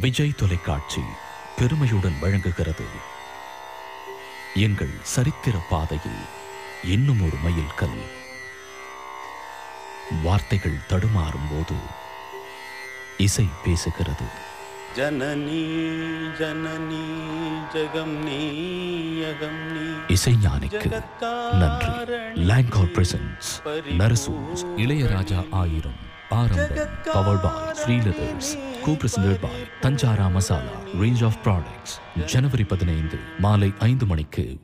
விஜய் தொலைக்காட்சி பெருமையுடன் வழங்குகிறது எங்கள் சரித்திர பாதையில் இன்னும் ஒரு மைல்கல் வார்த்தைகள் தடுமாறும் போது இசை பேசுகிறது ஜனனி ஜனனி ஜெகம் நீ யகம் நீ இசைஞானிக்கு நன்றி லேங்கோர் பிரசன்ஸ் நரசூஸ் இளையராஜா ஆயிரம் ஆரம்பம் பவர் பாய் ஸ்ரீலதர்ஸ் co-presented by தஞ்சாரா மசாலா ரேஞ்ச் ஆஃப் ப்ராடக்ட்ஸ் ஜனவரி பதினைந்து மாலை ஐந்து மணிக்கு